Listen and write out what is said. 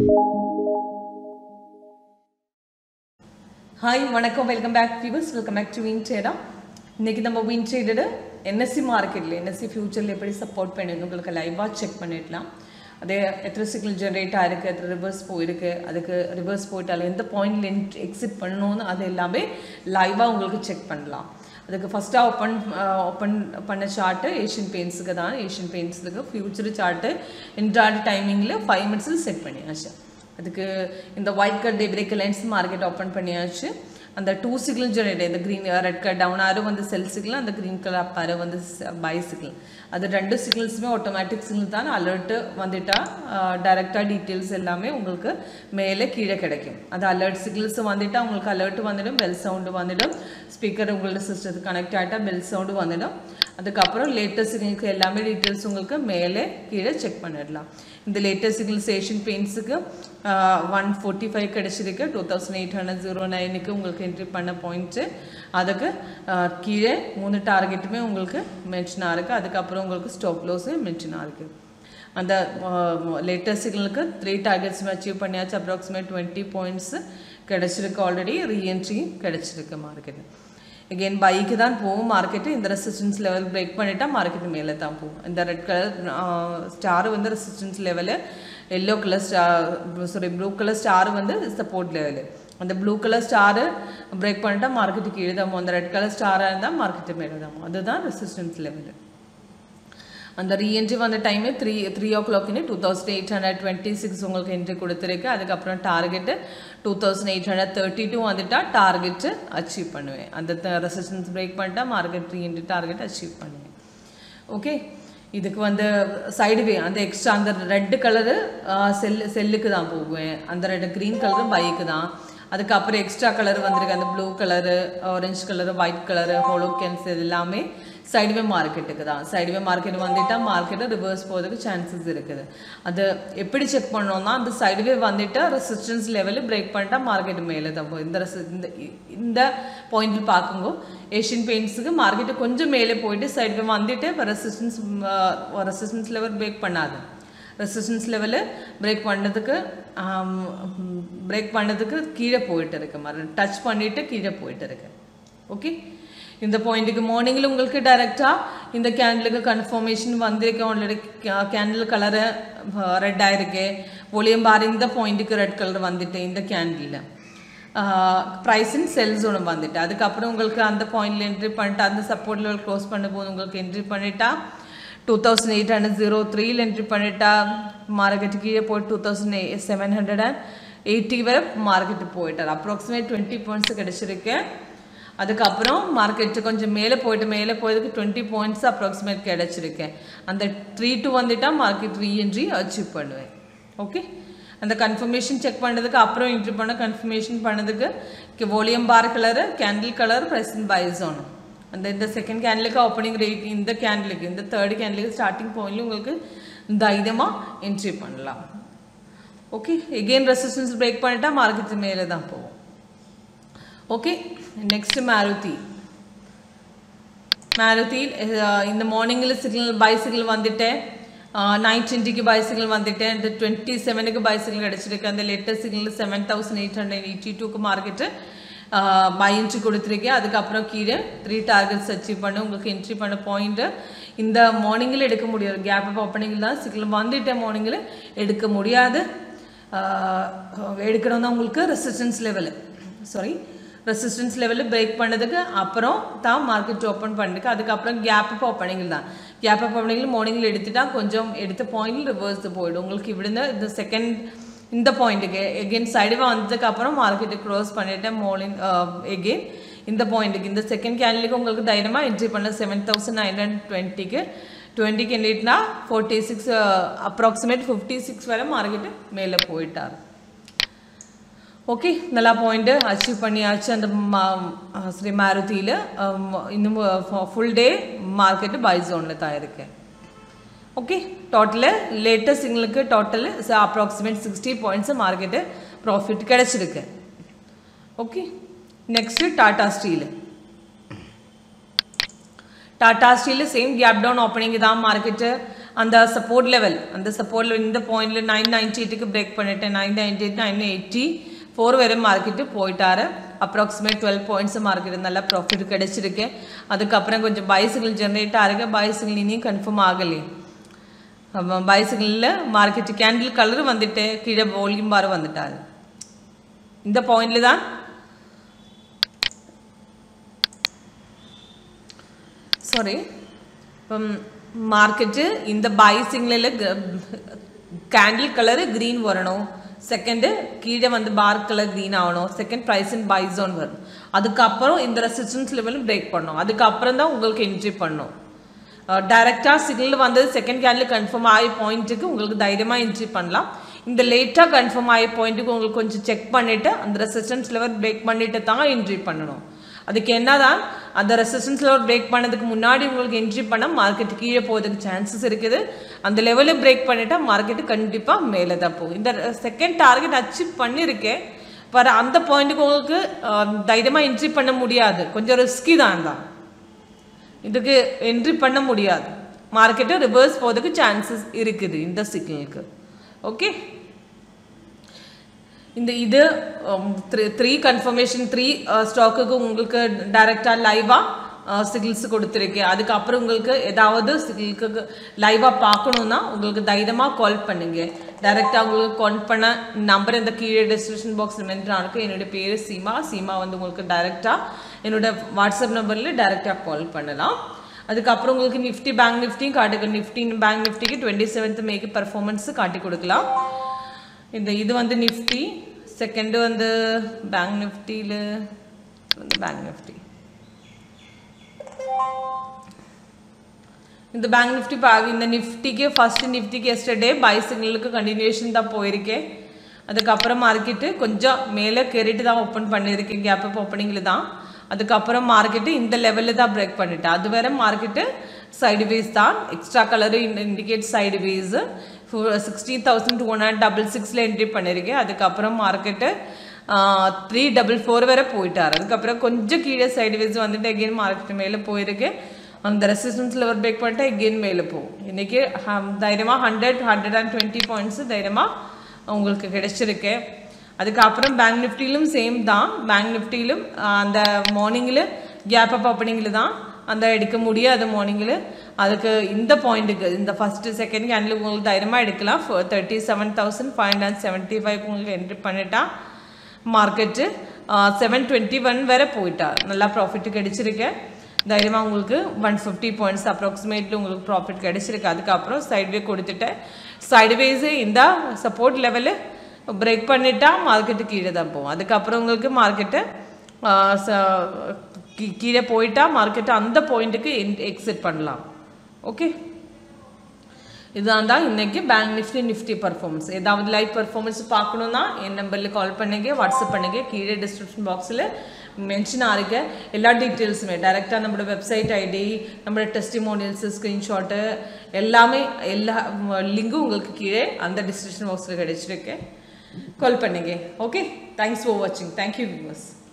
hi வணக்கம் welcome back viewers welcome back to win ட்ரேடா இன்னைக்கு நம்ம வின் ட்ரேடடு என்எஸ்சி மார்க்கெட்டில் என்எஸ்சி ஃபியூச்சரில் எப்படி சப்போர்ட் பண்ணுங்க உங்களுக்கு லைவாக செக் பண்ணிடலாம் அதே எத்தனை சிக்னல் ஜென்ரேட் ஆயிருக்கு எத்தனை ரிவர்ஸ் போயிருக்கு அதுக்கு ரிவர்ஸ் போயிட்டாலும் எந்த பாயிண்ட்ல எக்ஸிட் பண்ணணும்னு அது எல்லாமே லைவாக உங்களுக்கு செக் பண்ணலாம் அதுக்கு ஃபஸ்ட்டாக ஓப்பன் ஓப்பன் பண்ண சார்ட்டு ஏஷியன் பெயிண்ட்ஸுக்கு தான் ஏஷியன் பெயிண்ட்ஸுக்கு ஃபியூச்சர் சார்ட்டு இன்ட்ராட் டைமிங்கில் ஃபைவ் மினிட்ஸில் செட் பண்ணியாச்சு அதுக்கு இந்த white cut daybreak lens market open பண்ணியாச்சு அந்த டூ சிக்னல் ஜெனரேட் இந்த green red cut down arrow வந்து செல் சிக்னல் அந்த க்ரீன் கலர் அப் ஆரோ வந்து பை சிக்னல் அது ரெண்டு சிக்னல்ஸுமே ஆட்டோமேட்டிக் சிக்னல் தான் அலர்ட்டு வந்துட்டா டைரெக்டாக டீட்டெயில்ஸ் எல்லாமே உங்களுக்கு மேலே கீழே கிடைக்கும் அது அலர்ட் சிக்னல்ஸ் வந்துட்டா உங்களுக்கு அலர்ட் வந்துடும் பெல் சவுண்டு வந்துடும் ஸ்பீக்கர் உங்களோட சிஸ்டத்துக்கு கனெக்ட் ஆகிட்டா பெல் சவுண்டு வந்துடும் அதுக்கப்புறம் லேட்டஸ்ட் சிக்னலுக்கு எல்லாமே டீட்டெயில்ஸ் உங்களுக்கு மேலே கீழே செக் பண்ணிடலாம் இந்த லேட்டஸ்ட் சிக்னல்ஸ் ஏஷியன் பெயிண்ட்ஸுக்கு ஒன் ஃபோர்ட்டி ஃபைவ் கிடச்சிருக்கு two thousand eight hundred zero நைனுக்கு உங்களுக்கு என்ட்ரி பண்ண பாயிண்ட்டு அதுக்கு கீழே மூணு டார்கெட்டுமே உங்களுக்கு மென்ஷனாக இருக்குது அதுக்கப்புறம் உங்களுக்கு ஸ்டாப் லாஸு மென்ஷனாக இருக்குது அந்த லேட்டஸ்ட் சிக்னலுக்கு த்ரீ டார்கெட்ஸுமே அச்சீவ் பண்ணியாச்சு அப்ராக்சிமேட் டுவெண்ட்டி பாயிண்ட்ஸ் கிடச்சிருக்கு ஆல்ரெடி ரீஎன்ட்ரி கிடச்சிருக்கு மார்க்கெட் எகெயின் பைக்கு தான் போகும் மார்க்கெட்டு இந்த ரெசிஸ்டன்ஸ் லெவல் பிரேக் பண்ணிட்டா மார்க்கெட் மேலே தான் போகும் இந்த ரெட் கலர் ஸ்டார் வந்து resistance level yellow colour star sorry blue colour star வந்து சப்போர்ட் லெவலு அந்த ப்ளூ கலர் ஸ்டாரு பிரேக் பண்ணிட்டா மார்க்கெட்டுக்கு கீழே தான் அந்த ரெட் கலர் ஸ்டாராக இருந்தால் மார்க்கெட்டு மேலே தான் அதுதான் ரெசிஸ்டன்ஸ் லெவலு அந்த ரீஎன்ட்ரி வந்த டைமு த்ரீ த்ரீ ஓ கிளாக்னு two thousand eight hundred twenty six உங்களுக்கு என்ட்ரி கொடுத்துருக்கு அதுக்கப்புறம் target two thousand eight hundred thirty two வந்துட்டா டார்கெட்டு அச்சீவ் பண்ணுவேன் அந்த ரெசிஸ்டன்ஸ் பிரேக் பண்ணிட்டா மார்க்கெட் ரீஎன்ட்ரி டார்கெட் அச்சீவ் பண்ணுவேன் ஓகே இதுக்கு வந்து சைடுவே அந்த எக்ஸ்ட்ரா அந்த ரெட்டு கலரு செல்லு செல்லுக்கு தான் போகுவேன் அந்த ரெட்டு க்ரீன் கலரு பைக்கு தான் அதுக்கப்புறம் எக்ஸ்ட்ரா கலர் வந்திருக்கு அந்த blue colour orange colour white colour ஹோலோகேன்ஸ் இது எல்லாமே சைடுவே மார்க்கெட்டுக்கு தான் சைடுவே மார்க்கெட் வந்துட்டால் மார்க்கெட்டு ரிவர்ஸ் போகிறதுக்கு சான்சஸ் இருக்குது அது எப்படி செக் பண்ணோம்னா அந்த சைடுவே வந்துட்டு ரெசிஸ்டன்ஸ் லெவலு பிரேக் பண்ணிட்டா மார்க்கெட் மேலே தான் போகும் இந்த ரெசி இந்த இந்த பாயிண்டில் பார்க்குங்கோ ஏஷியன் பெயிண்ட்ஸுக்கு மார்க்கெட்டு கொஞ்சம் மேலே போயிட்டு சைடுவே வந்துட்டு இப்போ ரெசிஸ்டன்ஸ் ரெசிஸ்டன்ஸ் லெவல் பிரேக் பண்ணாது ரெசிஸ்டன்ஸ் லெவலு பிரேக் பண்ணதுக்கு பிரேக் பண்ணதுக்கு கீழே போயிட்டு இருக்கு மாதிரி டச் பண்ணிவிட்டு கீழே போயிட்டு இருக்கு ஓகே இந்த பாயிண்ட்டுக்கு மார்னிங்கில் உங்களுக்கு டைரெக்டாக இந்த கேண்டிலுக்கு கன்ஃபர்மேஷன் வந்திருக்கு ஆல்ரெடி கேண்டில் கலரு ரெட் ஆயிருக்கு ஒளியம் பாரு இந்த பாயிண்ட்டுக்கு ரெட் கலர் வந்துட்டு இந்த கேண்டிலில் ப்ரைஸ் இன் செல்ஸ் ஒன்று வந்துட்டு அதுக்கப்புறம் உங்களுக்கு அந்த பாயிண்டில் என்ட்ரி பண்ணிட்டு அந்த சப்போர்ட் லெவல் க்ளோஸ் பண்ணும்போது உங்களுக்கு என்ட்ரி பண்ணிட்டா two thousand eight hundred zero த்ரீல என்ட்ரி பண்ணிட்டா மார்க்கெட்டு கீழே போய் two thousand seven hundred and eighty வரை மார்க்கெட்டு போயிட்டார் அப்ராக்சிமேட் டுவெண்ட்டி பாயிண்ட்ஸ் கிடச்சிருக்கு அதுக்கப்புறம் மார்க்கெட்டு கொஞ்சம் மேலே போயிட்டு மேலே போயதுக்கு டுவெண்ட்டி பாயிண்ட்ஸ் அப்ராக்சிமேட் கிடச்சிருக்கேன் அந்த த்ரீ டூ வந்துட்டால் மார்க்கெட் ரீஎன்ட்ரி அச்சீவ் பண்ணுவேன் ஓகே அந்த கன்ஃபர்மேஷன் செக் பண்ணதுக்கு அப்புறம் என்ட்ரி பண்ண கன்ஃபர்மேஷன் பண்ணதுக்கு volume bar colour candle colour present buy zone அந்த இந்த செகண்ட் கேண்டிலுக்கு ஓப்பனிங் ரேட் இந்த கேண்டிலுக்கு இந்த தேர்ட் கேண்டிலுக்கு ஸ்டார்டிங் பாயிண்ட்ல உங்களுக்கு தைரியமாக என்ட்ரி பண்ணலாம் ஓகே எகெயின் ரெசிஸ்டன்ஸ் பிரேக் பண்ணிட்டா மார்க்கெட் மேலே தான் போகும் ஓகே நெக்ஸ்ட் மாருதி மாருதி இந்த மார்னிங்கில் சிக்னல் பை சிக்னல் வந்துட்டேன் நைன் டுவெண்ட்டிக்கு பை சிக்னல் வந்துட்டேன் இந்த டுவெண்ட்டி செவனுக்கு பை சிக்னல் கிடச்சிருக்கு அந்த latest signal seven thousand eight hundred eighty டூக்கு மார்க்கெட்டு பை என்ட்ரி கொடுத்துருக்கேன் அதுக்கப்புறம் கீழே த்ரீ டார்கெட்ஸ் அச்சீவ் பண்ண உங்களுக்கு என்ட்ரி பண்ண பாயிண்ட்டு இந்த மார்னிங்கில் எடுக்க முடியாது கேப் அப் ஓப்பனிங்கில் தான் சிக்னல் வந்துட்டேன் மார்னிங்கில் எடுக்க முடியாது எடுக்கணும் தான் உங்களுக்கு ரெசிஸ்டன்ஸ் லெவலு சாரி ரெசிஸ்டன்ஸ் லெவலில் பிரேக் பண்ணதுக்கு அப்புறம் தான் மார்க்கெட் ஓப்பன் பண்ணிருக்கு அதுக்கப்புறம் கேப் அப் ஓப்பனிங்கில் தான் கேப் அப் ஓப்பனிங்கில் மார்னிங்கில் எடுத்துட்டா கொஞ்சம் எடுத்த பாயிண்டில் ரிவர்ஸ் போயிடும் உங்களுக்கு இவிடுந்த இந்த செகண்ட் இந்த பாயிண்ட்டுக்கு எகெயின் சைடுவே வந்ததுக்கு அப்புறம் மார்க்கெட்டு க்ளோஸ் பண்ணிட்டேன் மார்னிங் எகெயின் இந்த பாயிண்ட்டுக்கு இந்த செகண்ட் கேண்டிலுக்கு உங்களுக்கு தைரியமாக என்ட்ரி பண்ண செவன் தௌசண்ட் நைன் ஹண்ட்ரட் டுவெண்ட்டிக்கு டுவெண்ட்டிக்கு எண்ணிட்டுனா forty six approximate fifty six வரை மார்க்கெட்டு மேலே போயிட்டார் ஓகே நல்லா பாயிண்ட்டு அச்சீவ் பண்ணியாச்சு அந்த ஸ்ரீ மாருதியில் இன்னும் ஃபுல் டே மார்க்கெட்டு பை ஜோனில் தான் இருக்கேன் ஓகே டோட்டலு லேட்டஸ்ட் சிங்களுக்கு total approximate sixty points market profit கிடச்சிருக்கு okay next Tata steel Tata steel same gap down opening தான் மார்க்கெட்டு அந்த சப்போர்ட் லெவல் அந்த சப்போர்ட் லெவல் இந்த பாயிண்டில் நைன் நைன்டி எயிட்டுக்கு பிரேக் பண்ணிட்டேன் nine ninety eight nine eighty four வரை மார்க்கெட்டு போயிட்டாரு அப்ராக்சிமேட் டுவெல் பாயிண்ட்ஸ் மார்க்கெட் நல்லா ப்ராஃபிட் கிடைச்சிருக்கு அதுக்கப்புறம் கொஞ்சம் பைசிக்கிள் ஜென்ரேட் ஆகிருக்கு பைசிக்கிள் இனியும் கன்ஃபார்ம் ஆகலையே பைசிக்கிளில் மார்க்கெட்டு கேண்டில் கலர் வந்துட்டு கீழே வால்யூம் பார் வந்துட்டாரு இந்த பாயிண்டில் தான் சாரி இപ്പം മാർക്കറ്റ് இந்த ബൈ സിഗ്നലിൽ கேண்டில் கலர் க்ரீன் வரணும் செகண்டு கீழே வந்து பார் கலர் க்ரீன் ஆகணும் second price in buy zone வரும் அதுக்கப்புறம் இந்த ரெசிஸ்டன்ஸ் லெவலும் பிரேக் பண்ணணும் அதுக்கப்புறம் தான் உங்களுக்கு என்ட்ரி பண்ணணும் டைரெக்டாக சிக்னல் வந்து செகண்ட் கேண்டில் கன்ஃபார்ம் ஆகி பாயிண்ட்டுக்கு உங்களுக்கு தைரியமாக என்ட்ரி பண்ணலாம் இந்த லேட்டாக கன்ஃபார்ம் ஆகி பாயிண்ட்டுக்கு உங்களுக்கு கொஞ்சம் செக் பண்ணிவிட்டு அந்த ரெசிஸ்டன்ஸ் லெவல் பிரேக் பண்ணிட்டு தான் என்ட்ரி பண்ணணும் அதுக்கு என்னதான் அந்த ரெசிஸ்டன்ஸ் லெவல் பிரேக் பண்ணதுக்கு முன்னாடி உங்களுக்கு என்ட்ரி பண்ண மார்க்கெட் கீழே போகிறதுக்கு சான்சஸ் இருக்குது அந்த லெவலில் பிரேக் பண்ணிட்டா மார்க்கெட்டு கண்டிப்பாக மேலே தான் போகும் இந்த செகண்ட் டார்கெட் அச்சீவ் பண்ணியிருக்கேன் பட் அந்த பாயிண்ட்டுக்கு உங்களுக்கு தைரியமாக என்ட்ரி பண்ண முடியாது கொஞ்சம் ரிஸ்கி தான் தான் இதுக்கு என்ட்ரி பண்ண முடியாது மார்க்கெட்டு ரிவர்ஸ் போகிறதுக்கு சான்சஸ் இருக்குது இந்த சிக்னலுக்கு ஓகே இந்த இது த்ரீ த்ரீ கன்ஃபர்மேஷன் த்ரீ ஸ்டாக்குக்கு உங்களுக்கு டைரெக்டாக லைவாக சிகில்ஸ் கொடுத்துருக்கேன் அதுக்கப்புறம் உங்களுக்கு ஏதாவது சிகிலுக்கு லைவாக பார்க்கணுன்னா உங்களுக்கு தைரியமாக கால் பண்ணுங்க டைரெக்டாக உங்களுக்கு கால் பண்ண நம்பர் இந்த கீழே டிஸ்கிரிப்ஷன் பாக்ஸில் மென்ஷன் இருக்கு என்னுடைய பேர் சீமா சீமா வந்து உங்களுக்கு டைரெக்டாக என்னோட வாட்ஸ்அப் நம்பரில் டைரெக்டாக கால் பண்ணலாம் அதுக்கப்புறம் உங்களுக்கு நிஃப்டி பேங்க் நிஃப்டியும் காட்டுக்கு நிஃப்டி பேங்க் நிஃப்டிக்கு டுவெண்ட்டி செவன்த் மேக்கு பர்ஃபார்மன்ஸ் காட்டி கொடுக்கலாம் இந்த இது வந்து நிஃப்டி செகண்டு வந்து பேங்க் நிஃப்டியில் வந்து பேங்க் நிஃப்டி இந்த பேங்க் நிஃப்டி பா இந்த நிஃப்டிக்கு ஃபர்ஸ்ட் நிஃப்டிக்கு எஸ்டர்டே பை சிக்னலுக்கு கண்டினியூஷன் தான் போயிருக்கேன் அதுக்கப்புறம் மார்க்கெட்டு கொஞ்சம் மேலே கேறிட்டு தான் ஓப்பன் பண்ணியிருக்கேன் கேப் அப் ஓப்பனிங்கில் தான் அதுக்கப்புறம் மார்க்கெட்டு இந்த லெவலில் தான் பிரேக் பண்ணிட்டேன் அது வேற மார்க்கெட்டு சைடு வேஸ் தான் extra colour indicate sideways sixteen thousand two hundred double சிக்ஸில் என்ட்ரி பண்ணியிருக்கேன் அதுக்கப்புறம் மார்க்கெட்டு த்ரீ டபுள் ஃபோர் வரை போயிட்டார் அதுக்கப்புறம் கொஞ்சம் கீழே சைடு வேஸ் வந்துட்டு எகெயின் மார்க்கெட் மேலே போயிருக்கு அந்த ரெசிஸ்டன்ஸ் லெவல் பிரேக் பண்ணிட்டு எகெயின் மேலே போகும் இன்றைக்கி தைரியமாக hundred hundred and twenty points தைரியமாக உங்களுக்கு கிடைச்சிருக்கு அதுக்கப்புறம் பேங்க் நிஃப்டியிலும் சேம் தான் பேங்க் நிஃப்டியிலும் அந்த மார்னிங்கில் கேப் அப் ஓப்பனிங்கில் தான் அந்த எடுக்க முடியாது மார்னிங்கில் அதுக்கு இந்த பாயிண்ட்டுக்கு இந்த ஃபஸ்ட்டு செகண்ட் கேண்டில் உங்களுக்கு தைரியமாக எடுக்கலாம் thirty seven thousand five hundred seventy five உங்களுக்கு என்ட்ரி பண்ணிட்டா மார்க்கெட்டு செவன் டுவெண்ட்டி ஒன் வரை போயிட்டா நல்லா ப்ராஃபிட் கிடைச்சிருக்கேன் தைரியமாக உங்களுக்கு ஒன் ஃபிஃப்டி பாயிண்ட்ஸ் அப்ராக்சிமேட்லி உங்களுக்கு ப்ராஃபிட் கிடைச்சிருக்கு அதுக்கப்புறம் சைட்வே கொடுத்துட்டேன் சைடுவேஸு இந்த சப்போர்ட் லெவலு பிரேக் பண்ணிட்டா மார்க்கெட்டு கீழே தான் போகும் அதுக்கப்புறம் உங்களுக்கு மார்க்கெட்டு கீழே போயிட்டா மார்க்கெட்டு அந்த பாயிண்ட்டுக்கு எக்ஸிட் பண்ணலாம் ஓகே இதான் தான் இன்னைக்கு பேங்க் நிஃப்டி நிஃப்டி பர்ஃபார்மன்ஸ் ஏதாவது லைவ் பர்ஃபார்மன்ஸ் பார்க்கணுன்னா என் நம்பரில் கால் பண்ணுங்க வாட்ஸ்அப் பண்ணுங்க கீழே டிஸ்கிரிப்ஷன் பாக்ஸில் மென்ஷன் ஆகிருக்க எல்லா டீட்டெயில்ஸுமே டைரெக்டாக நம்மளோட வெப்சைட் ஐடி நம்மளோட டெஸ்டிமோனியல்ஸு ஸ்க்ரீன்ஷாட்டு எல்லாமே எல்லா லிங்கும் உங்களுக்கு கீழே அந்த டிஸ்கிரிப்ஷன் பாக்ஸில் கிடைச்சிருக்கு கால் பண்ணுங்க ஓகே தேங்க்ஸ் ஃபார் வாட்சிங் தேங்க்யூ வியூவர்ஸ்